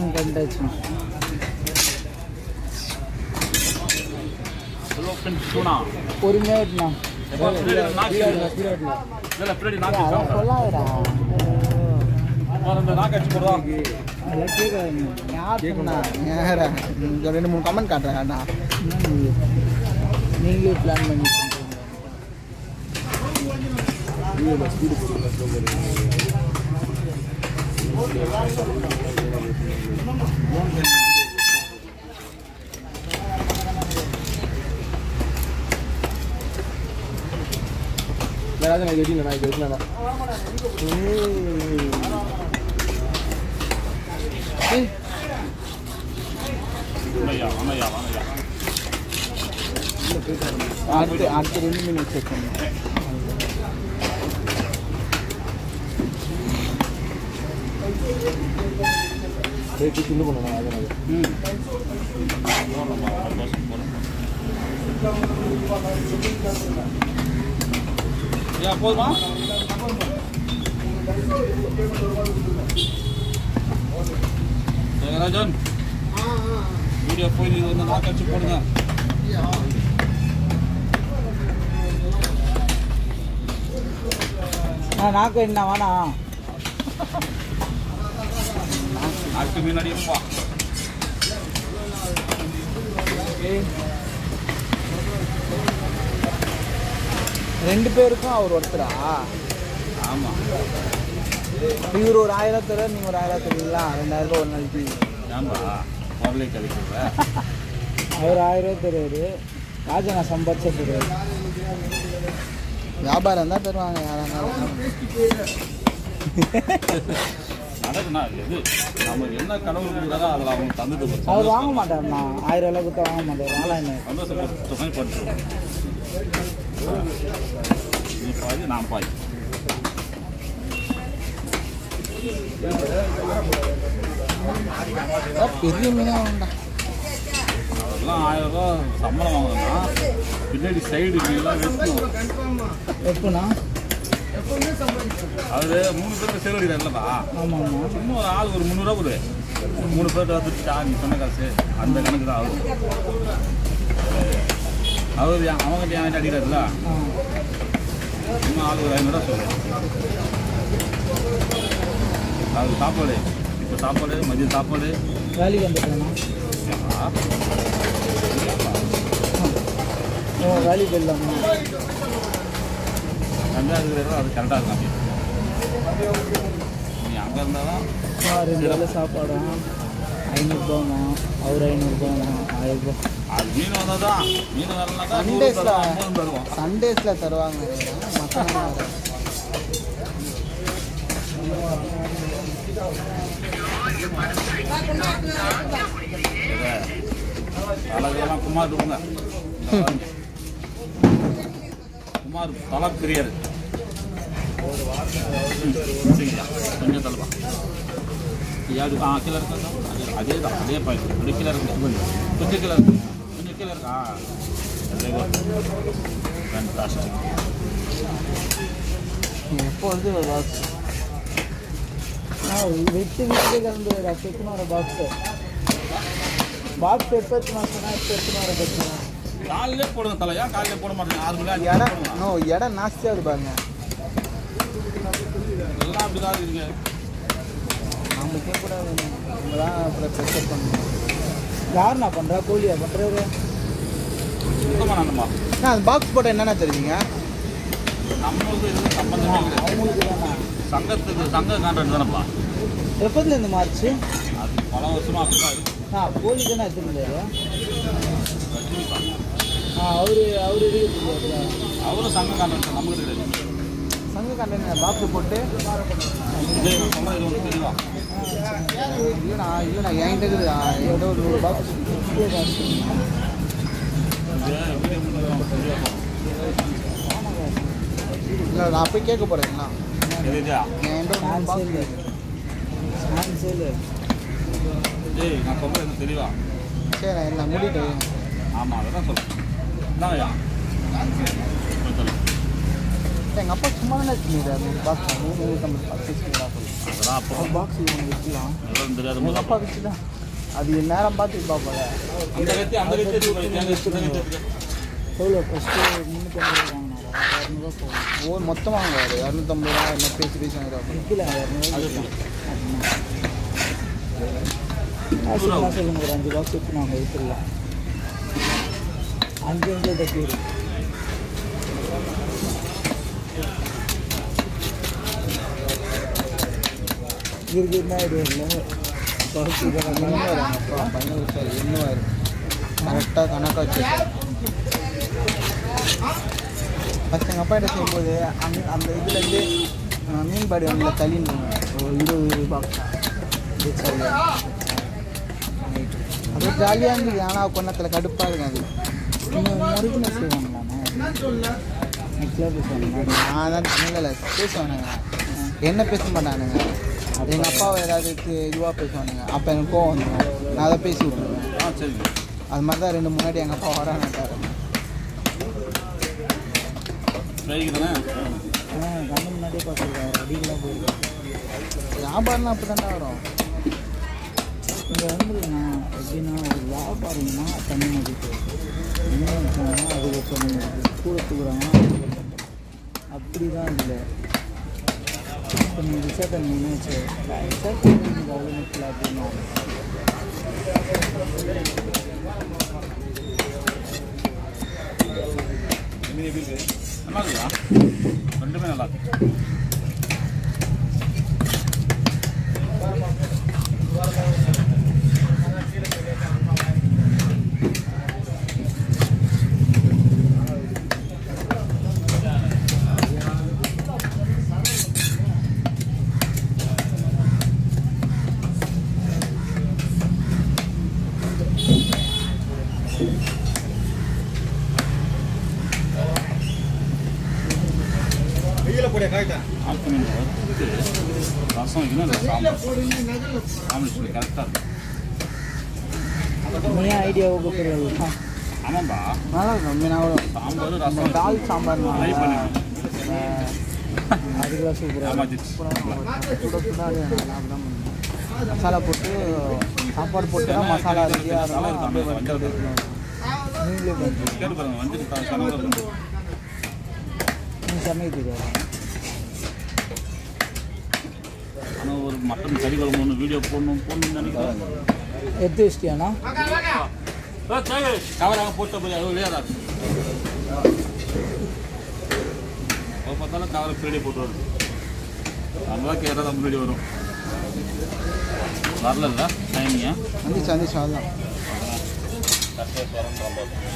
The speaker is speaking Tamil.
கண்டாச்சு ஓப்பன் டூனா பொறுமையாக இருண்ணா எப்போ பின்னாடி நாக்கு இல்லை பின்னாடி நாக்கு அதெல்லாம் சாப்பிட்றேன் சொல்லாதடா இந்த நாக்கு அடிச்சு போடுவா அதெல்லாம் கேட்காது யார் சொன்னா நேரா இங்க ரெண்டு மூணு கமெண்ட் காட்டுறேன் அண்ணா என்ன நீங்க நீங்களே பிளான் பண்ணி வேற நான் வெட்டில நான் வெட்டினா ஆமையா ஆமையா ஆமையா அடுத்து அடுத்து ரெண்டு மினிட் செக் பண்ணுங்க வெட்டி தின்னு பண்ணணும் அதனால ஏன் போதுமா ஜெயராஜன் வீடியோ போய் நீங்க வந்து நாக்கு அடிச்சு போடுங்க நான் நாக்கு என்ன வேணாம் நாக்கு முன்னாடி இருப்பா ரெண்டு பேருக்கும் அவர் ஒருத்தரா ஆமா இவர் ஒரு ஆயிரம் தர நீங்க ஒரு ஆயிரம் தருவீங்களா ரெண்டாயிரம் ரூபாய் ஒரு நாளைக்கு ஏன்பா பொருளை கழிக்கிறத அவர் ஆயிரம் ரூபாய் தருவாரு ராஜா நான் சம்பாதிச்சா தருவாரு வியாபாரம் தான் தருவாங்க யாரானாலும் நடக்குண்ணா எது நம்ம என்ன கனவு கொடுக்குறதோ அதில் அவங்க தந்துட்டு அவர் வாங்க மாட்டாருண்ணா ஆயிரம் ரூபாய் கொடுத்தா வாங்க மாட்டார் நாலாயிரம் சந்தோஷப்பட்டு மாதிரி பண்ணிட்டுருவோம் நீ பாதி நான் பாதி பெரிய மீனாக உண்டா அதெல்லாம் ஆயிரம் ரூபா சம்பளம் வாங்கணும்னா பின்னாடி சைடு எல்லாம் வெட்டணும் எப்போண்ணா அது மூணு பேருக்கு சேவரி இல்லைப்பா ஆமாம் ஆமாம் இன்னும் ஒரு ஆள் ஒரு முந்நூறுரூவா கொடு மூணு பேர்கிட்ட வந்துட்டா நீ சொன்ன காசு அந்த கணக்கு தான் ஆகும் அவர் அவங்க என் அடிக்கிறாருல்ல ஆ இன்னும் ஆள் ஒரு ஐநூறுரூவா சொல்லு அது சாப்பாடு இப்போ சாப்பாடு மதியம் சாப்பாடு வேலைக்கு வந்துட்டேண்ணா ஆ, ஓ வேலைக்கு போயிடலாமா அங்கே இருக்கிறதோ அது கரெக்டாக இருக்கும் அப்படி நீ அங்கே இருந்தால் தான் ஆ, ரெண்டு வேலை சாப்பாடா ஐநூறுபாண்ணா அவர் ஐநூறுபாண்ணா ஆயிரம் ரூபாய் அது மீன் வந்தால் தான் மீன் வரலாம் தான் Sundays ல- மூணு தருவோம் சண்டேஸில் தருவாங்க மற்ற நாள் வராது. இதை அழகெல்லாம் குமார் கொடுங்க குமார் தலை பிரியர் கொஞ்சம் தலைவா யாரு ஆ கீழே இருக்கா அதே அதே தான் அதே பாயிண்ட் அப்படி கீழே இருக்கு கொஞ்சம் கீழே இருக்கு கொஞ்சம் கீழே இருக்கா ஃபேன்டாஸ்டிக் எப்போ வந்து பாக்ஸ் ஆ வெட்டு வீட்டுக்கு கிளம்பு எத்தனை வர பாக்ஸு பாக்ஸ் எப்போ எத்தனை சொன்னால் எப்போ எத்தனை வர பிரச்சனை காலையிலே போடுங்க தலையா காலையிலே போட மாட்டேங்க ஆறு மணி அஞ்சு மணி இடம் போடுங்க. நோ இடம் நாஸ்தியாக இருப்பாங்க எல்லாம் அப்படிதான் இருக்குங்க நம்மளுக்கே கூட வேணும். நம்ம தான் அப்புறம் ப்ரெஷர் பண்ணணும் யாருண்ணா பண்ணுறா கூலியா பண்ணுறாரு சுத்தமாக நண்பா அண்ணா அந்த பாக்ஸ் போட்டால் என்னென்ன தெரியுங்க நம்மளுக்கு இதுக்கு சம்பந்தமே கிடையாது அவங்களுக்கு தானே சங்கத்துக்கு சங்க கான்ட்ராக்ட் தானப்பா எப்போதுலேருந்து மார்ச் அது பல வருஷமா அப்படிதான் இருக்கு ஆ கோழி தானே எடுத்துருந்தாரு ரஜினிகாந்த் ஆ அவரு அவரு இருக்கு அவரும் சங்க கான்ட்ராக்ட் நமக்கு கிடையாது சங்க கண்டெய்னர் பாக்ஸ் போட்டு இதே நான் சொன்னா இது வந்து தெரியலாம் இல்லைண்ணா இல்லைண்ணா என்கிட்ட இருக்குது ஆ, ஏதோ ஒரு நூறு பாக்ஸ் இதே வீடியோ முன்னாடி தெரியல இல்லை நான் போய் கேட்க போகிறேங்கண்ணா தெரியுதா என்கிட்ட ஒரு நூறு பாக்ஸ் சான்சேல் சான்சேல் ஏய் நான் சொல்றது எனக்கு தெரியவா சரி நான் என்ன மூடிட்டு ஆமாம் அதை தான் சொல்கிறேன் என்னங்கய்யா எங்கள் அப்பா சும்மா தானே வச்சுருந்தாரு நூறு பாக்ஸ் நூறு நூற்றம்பது பாக்ஸ் வச்சுருந்தா அதெல்லாம் அப்போ பாக்ஸ் இவங்க வச்சுக்கலாம் எல்லாம் தெரியாத எங்கள் போது அப்பா வச்சு தான் அது நேரம் பார்த்து பார்ப்போல அந்த கத்தி அந்த கத்தி இருக்கு பாரு, தேங்காய் வச்சு தேங்காய் வச்சு. எவ்வளோ ஃபஸ்ட்டு முந்நூற்றி ஐம்பது ரூபா வாங்கினாரா இரநூறுவா போகும் ஓ மொத்தமாக வாங்குவார் இரநூத்தம்பது ரூபா என்ன பேசி பேசி வாங்குறாரு விற்கல இரநூறுவா அது காசுலாம் சொல்லுங்க ஒரு அஞ்சு பாக்ஸ் எடுத்து நாங்கள் விற்றுலாம் அஞ்சு அஞ்சு தட்டி இருக்கு இருக்கு என்ன ஐடியா இல்லை குறைச்சி இன்னும் அப்பா பையன் வச்சாரு இன்னும் கரெக்டாக கணக்காக வச்சிருக்காரு ஃபஸ்ட் எங்கள் அப்பா கிட்ட செய்யும்போது அங் அந்த இதுலேருந்து மீன் பாடி வந்து தள்ளின்னு ஒரு இருபது பாக்ஸ் அது ஜாலியாக இருந்தது ஆனால் கொன்னத்தில் கடுப்பாக இருக்கும் அது நீங்கள் முருகனை செய்வாங்களாண்ணா நெக்ஸ்ட்ல பேசுவாங்க நான் தான் தமிழில் பேசுவானுங்க என்ன பேச மாட்டானுங்க எங்கள் அப்பாவை ஏதாவது இதுவாக பேசுவானுங்க அப்போ எனக்கு கோவம் வந்துடும் நான் அதை பேசி விட்ருவேன் ஆ சரிங்க அது மாதிரி தான் ரெண்டு முன்னாடி எங்கள் அப்பா வரான்ட்டாரு ஃப்ரைக்கு தானே ஆ கண்ணு முன்னாடியே பார்த்துருக்காரு அடிக்கலாம் போயிருக்கேன் வியாபாரம்லாம் அப்படி தானே வரும் இங்கே வந்துருங்கண்ணா எப்படின்னா ஒரு வியாபாரம்னா தனி மதிப்பு என்ன வச்சாங்கன்னா அதுக்கு தனி மதிப்பு கூட தூக்குறாங்கன்னா அப்படி தான் இல்லை இப்போ நீங்கள் ரிசர்வ் பண்ணீங்கன்னு வச்சு ரிசர்வ் பண்ணி நீங்கள் அவ்வளோ நிற்கல அப்படின்னா நல்லா இருக்குதா ரெண்டுமே நல்லா இருக்கு ஆத்து மீன் வறுத்து ரசம் வைக்கணும் இல்லை சாம்பார் காம்பினேஷன் கரெக்டாக இருக்கும் நீ ஐடியா கொடுக்குறது ஆமாம்பா நல்லா இருக்கும் மீனாவும் சாம்பார் அந்த ரசம் தால் சாம்பார் ட்ரை பண்ணிடுவேன் அதுக்கெல்லாம் சூப்பராக ஏமாத்திச்சு சுட சுட அது நல்லா தான் பண்ணுவேன். மசாலா போட்டு சாப்பாடு போட்டு தான் மசாலா ரெடியாக மசாலா இருக்கும் அப்படியே இருக்கு, வறுத்து மஞ்சள் எடுக்கணும். நீங்களே பண்ணுறீங்க கேட்டு பாருங்க வஞ்சிட்டு சமையல் இருக்கும் நீ சமைக்க தெரியாது ஆனால் ஒரு மட்டன் கறி குழம்பு ஒன்று வீடியோ போடணும் போடணும்னு நினைக்கிறேன் எடுத்து வச்சிட்டியாண்ணா கவராக போட்ட போய் அது விளையாடாது அவ பார்த்தாலும் கவரை பின்னாடி போட்டு வருது நம்ம தான் கேட்டால் தான் முன்னாடி வரும் வரல டைமிங்க வந்துச்சு வந்துச்சு அதான் கரெக்டாக